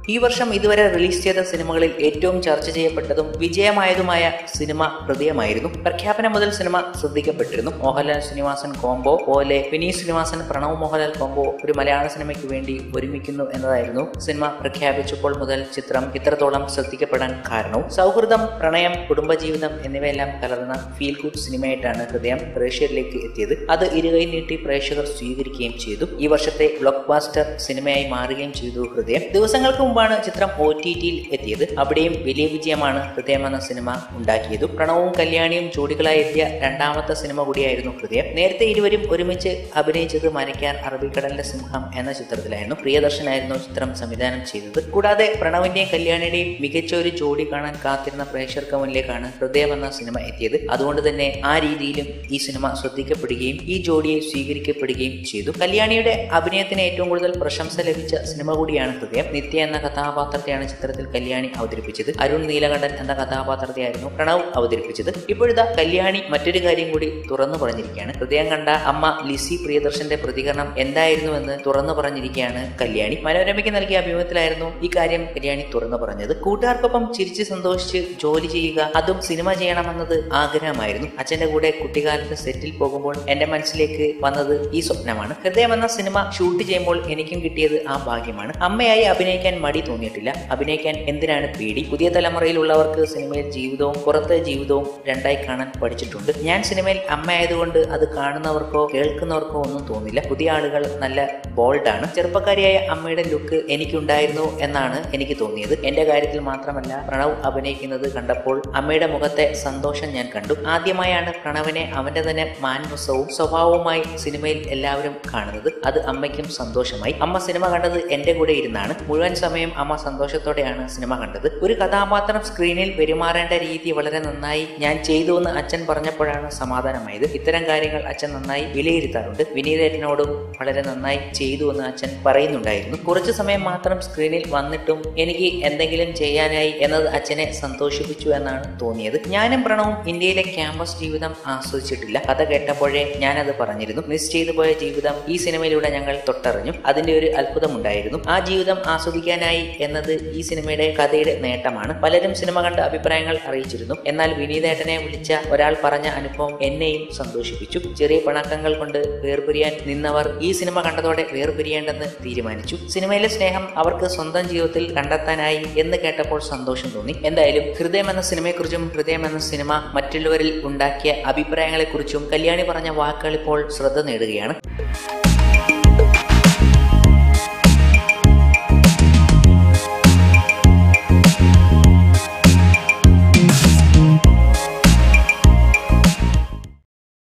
ഈ വർഷം ഇതുവരെ റിലീസ് ചെയ്ത സിനിമകളിൽ ഏറ്റവും ചർച്ച ചെയ്യപ്പെട്ടതും വിജയമായതുമായ സിനിമ ഹൃദയമായിരുന്നു പ്രഖ്യാപനം മുതൽ സിനിമ ശ്രദ്ധിക്കപ്പെട്ടിരുന്നു മോഹൻലാൽ ശ്രീനിവാസൻ കോംബോ പോലെ വിനീത് ശ്രീനിവാസൻ പ്രണവ് മോഹൻലാൽ കോംബോ ഒരു മലയാള സിനിമയ്ക്ക് വേണ്ടി ഒരുമിക്കുന്നു എന്നതായിരുന്നു സിനിമ പ്രഖ്യാപിച്ചപ്പോൾ മുതൽ ചിത്രം ഇത്രത്തോളം ശ്രദ്ധിക്കപ്പെടാൻ കാരണവും സൗഹൃദം പ്രണയം കുടുംബജീവിതം എന്നിവയെല്ലാം കലർന്ന ഫീൽ ഗുഡ് സിനിമയായിട്ടാണ് ഹൃദയം പ്രേക്ഷകരിലേക്ക് എത്തിയത് അത് ഇരുകൈ നീട്ടി പ്രേക്ഷകർ സ്വീകരിക്കുകയും ചെയ്തു ഈ വർഷത്തെ ബ്ലോക്ക് ബാസ്റ്റർ സിനിമയായി മാറുകയും ചെയ്തു ഹൃദയം ദിവസങ്ങൾക്ക് മുമ്പാണ് ചിത്രം ഒ ടി ടിയിൽ എത്തിയത് അവിടെയും വലിയ വിജയമാണ് ഹൃദയം എന്ന സിനിമ ഉണ്ടാക്കിയത് പ്രണവും കല്യാണിയും ജോഡികളായി എത്തിയ രണ്ടാമത്തെ സിനിമ കൂടിയായിരുന്നു ഹൃദയം നേരത്തെ ഇരുവരും ഒരുമിച്ച് അഭിനയിച്ചത് മനയ്ക്കാൻ അറബിക്കടലിന്റെ സിംഹം എന്ന ചിത്രത്തിലായിരുന്നു പ്രിയദർശനായിരുന്നു ചിത്രം സംവിധാനം ചെയ്തത് കൂടാതെ പ്രണവിന്റെയും കല്യാണിയുടെയും മികച്ച ഒരു ജോഡി കാണാൻ കാത്തിരുന്ന പ്രേക്ഷകർക്ക് മുന്നിലേക്കാണ് ഹൃദയം എന്ന സിനിമ എത്തിയത് അതുകൊണ്ട് തന്നെ ആ രീതിയിലും ഈ സിനിമ ശ്രദ്ധിക്കപ്പെടുകയും ഈ ജോഡിയെ സ്വീകരിക്കപ്പെടുകയും ചെയ്തു കല്യാണിയുടെ അഭിനയത്തിന് ഏറ്റവും കൂടുതൽ പ്രശംസ ലഭിച്ച സിനിമ കൂടിയാണ് ഹൃദയം നിത്യ എന്ന കഥാപാത്രത്തെയാണ് ചിത്രത്തിൽ കല്യാണി അവതരിപ്പിച്ചത് അരുൺ നീലകണ്ഠൻ എന്ന കഥാപാത്രത്തെയായിരുന്നു പ്രണവ് അവതരിപ്പിച്ചത് ഇപ്പോഴത്തെ കല്യാണി മറ്റൊരു കാര്യം കൂടി തുറന്നു പറഞ്ഞിരിക്കുകയാണ് ഹൃദയം കണ്ട അമ്മ ലിസി പ്രിയദർശന്റെ പ്രതികരണം എന്തായിരുന്നുവെന്ന് തുറന്നു പറഞ്ഞിരിക്കുകയാണ് കല്യാണി മനോരമയ്ക്ക് നൽകിയ അഭിമുഖത്തിലായിരുന്നു ഈ കാര്യം കല്യാണി തുറന്നു പറഞ്ഞത് കൂട്ടുകാർക്കൊപ്പം ചിരിച്ച് സന്തോഷിച്ച് ജോലി ചെയ്യുക അതും സിനിമ ചെയ്യണമെന്നത് ആഗ്രഹമായിരുന്നു അച്ഛന്റെ കൂടെ കുട്ടിക്കാലത്ത് സെറ്റിൽ പോകുമ്പോൾ എന്റെ മനസ്സിലേക്ക് വന്നത് ഈ സ്വപ്നമാണ് ഹൃദയം എന്ന സിനിമ ഷൂട്ട് ചെയ്യുമ്പോൾ എനിക്കും കിട്ടിയത് ആ ഭാഗ്യമാണ് അമ്മയായി അഭിനയിക്കാൻ മടി തോന്നിയിട്ടില്ല അഭിനയിക്കാൻ എന്തിനാണ് പേടി പുതിയ തലമുറയിലുള്ളവർക്ക് സിനിമയിൽ ജീവിതവും പുറത്തെ ജീവിതവും രണ്ടായി കാണാൻ പഠിച്ചിട്ടുണ്ട് ഞാൻ സിനിമയിൽ അമ്മയായതുകൊണ്ട് അത് കാണുന്നവർക്കോ കേൾക്കുന്നവർക്കോ ഒന്നും തോന്നില്ല പുതിയ ആളുകൾ നല്ല ബോൾഡാണ് ചെറുപ്പക്കാരിയായ അമ്മയുടെ ലുക്ക് എനിക്കുണ്ടായിരുന്നു എന്നാണ് എനിക്ക് തോന്നിയത് എന്റെ കാര്യത്തിൽ മാത്രമല്ല പ്രണവ് അഭിനയിക്കുന്നത് കണ്ടപ്പോൾ അമ്മയുടെ മുഖത്തെ സന്തോഷം ഞാൻ കണ്ടു ആദ്യമായാണ് പ്രണവിനെ അവന്റെ തന്നെ മാൻവസവും സ്വഭാവവുമായി സിനിമയിൽ എല്ലാവരും കാണുന്നത് അത് അമ്മയ്ക്കും സന്തോഷമായി അമ്മ സിനിമ കണ്ടത് എന്റെ കൂടെ ഇരുന്നാണ് മുഴുവൻ സമയം അമ്മ സന്തോഷത്തോടെയാണ് സിനിമ കണ്ടത് ഒരു കഥാപാത്രം സ്ക്രീനിൽ പെരുമാറേണ്ട രീതി വളരെ നന്നായി ഞാൻ ചെയ്തു എന്ന് അച്ഛൻ പറഞ്ഞപ്പോഴാണ് സമാധാനമായത് ഇത്തരം കാര്യങ്ങൾ അച്ഛൻ നന്നായി വിലയിരുത്താറുണ്ട് വിനീതേട്ടനോടും വളരെ നന്നായി ചെയ്തു എന്ന് അച്ഛൻ പറയുന്നുണ്ടായിരുന്നു കുറച്ചു സമയം മാത്രം സ്ക്രീനിൽ വന്നിട്ടും എനിക്ക് എന്തെങ്കിലും ചെയ്യാനായി എന്നത് അച്ഛനെ സന്തോഷിപ്പിച്ചു എന്നാണ് തോന്നിയത് ഞാനും പ്രണവും ഇന്ത്യയിലെ ക്യാമ്പസ് ജീവിതം ആസ്വദിച്ചിട്ടില്ല കഥ കേട്ടപ്പോഴേ ഞാനത് പറഞ്ഞിരുന്നു മിസ് ചെയ്തു പോയ ജീവിതം ഈ സിനിമയിലൂടെ ഞങ്ങൾ തൊട്ടറിഞ്ഞു അതിന്റെ ഒരു അത്ഭുതമുണ്ടായിരുന്നു ആ ജീവിതം ആസ്വദിക്കാനായി എന്നത് ഈ സിനിമയുടെ കഥയുടെ നേട്ടമാണ് പലരും സിനിമ കണ്ട് അഭിപ്രായങ്ങൾ അറിയിച്ചിരുന്നു എന്നാൽ വിനീതേട്ടനെ വിളിച്ച ഒരാൾ പറഞ്ഞ അനുഭവം എന്നെയും സന്തോഷിപ്പിച്ചു ചെറിയ പിണക്കങ്ങൾ കൊണ്ട് വേർപിരിയാൻ നിന്നവർ ഈ സിനിമ കണ്ടതോടെ വേർപിരിയേണ്ടെന്ന് തീരുമാനിച്ചു സിനിമയിലെ സ്നേഹം അവർക്ക് സ്വന്തം ജീവിതത്തിൽ കണ്ടെത്താനായി എന്ന് കേട്ടപ്പോൾ സന്തോഷം തോന്നി എന്തായാലും ഹൃദയം എന്ന സിനിമയെക്കുറിച്ചും ഹൃദയം എന്ന സിനിമ മറ്റുള്ളവരിൽ ഉണ്ടാക്കിയ അഭിപ്രായങ്ങളെക്കുറിച്ചും കല്യാണി പറഞ്ഞ വാക്കുകൾ ഇപ്പോൾ ശ്രദ്ധ നേടുകയാണ്